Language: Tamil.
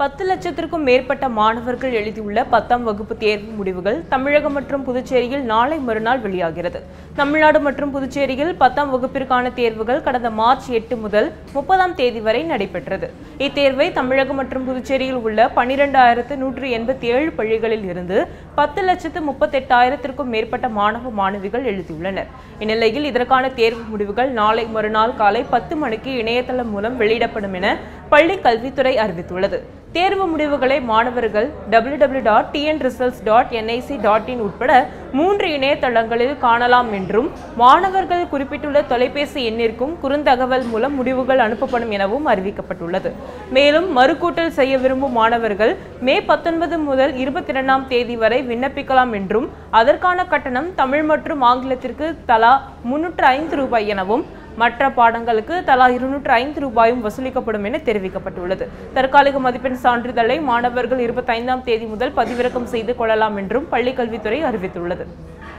பத்து லட்சத்திற்கும் மேற்பட்ட மாணவர்கள் எழுதியுள்ள பத்தாம் வகுப்பு தேர்வு முடிவுகள் தமிழகம் மற்றும் புதுச்சேரியில் நாளை மறுநாள் வெளியாகிறது தமிழ்நாடு மற்றும் புதுச்சேரியில் பத்தாம் வகுப்பிற்கான தேர்வுகள் கடந்த மார்ச் எட்டு முதல் முப்பதாம் தேதி வரை நடைபெற்றது இத்தேர்வை தமிழகம் மற்றும் புதுச்சேரியில் உள்ள பனிரெண்டாயிரத்து நூற்று எண்பத்தி ஏழு பள்ளிகளில் இருந்து பத்து லட்சத்து முப்பத்தெட்டாயிரத்திற்கும் மேற்பட்ட மாணவ மாணவிகள் எழுதியுள்ளனர் இந்நிலையில் இதற்கான தேர்வு முடிவுகள் நாளை மறுநாள் காலை பத்து மணிக்கு இணையதளம் மூலம் வெளியிடப்படும் என பள்ளி கல்வித்துறை அறிவித்துள்ளது தேர்வு முடிவுகளை மாணவர்கள் W W dot TN results dot NIC dot in உட்பட மூன்று இணையதளங்களில் காணலாம் என்றும் மாணவர்கள் குறிப்பிட்டுள்ள தொலைபேசி எண்ணிற்கும் குறுந்தகவல் மூலம் முடிவுகள் அனுப்பப்படும் எனவும் அறிவிக்கப்பட்டுள்ளது மேலும் மறுகூட்டல் செய்ய விரும்பும் மாணவர்கள் மே பத்தொன்பது முதல் இருபத்தி இரண்டாம் தேதி வரை விண்ணப்பிக்கலாம் என்றும் அதற்கான கட்டணம் தமிழ் மற்றும் ஆங்கிலத்திற்கு தலா முன்னூற்று ஐந்து ரூபாய் எனவும் மற்ற பாடங்களுக்கு தலா இருநூற்று ஐந்து ரூபாயும் வசூலிக்கப்படும் என தெரிவிக்கப்பட்டுள்ளது தற்காலிக மதிப்பெண் சான்றிதழை மாணவர்கள் இருபத்தைந்தாம் தேதி முதல் பதிவிறக்கம் செய்து கொள்ளலாம் என்றும் பள்ளிக்கல்வித்துறை அறிவித்துள்ளது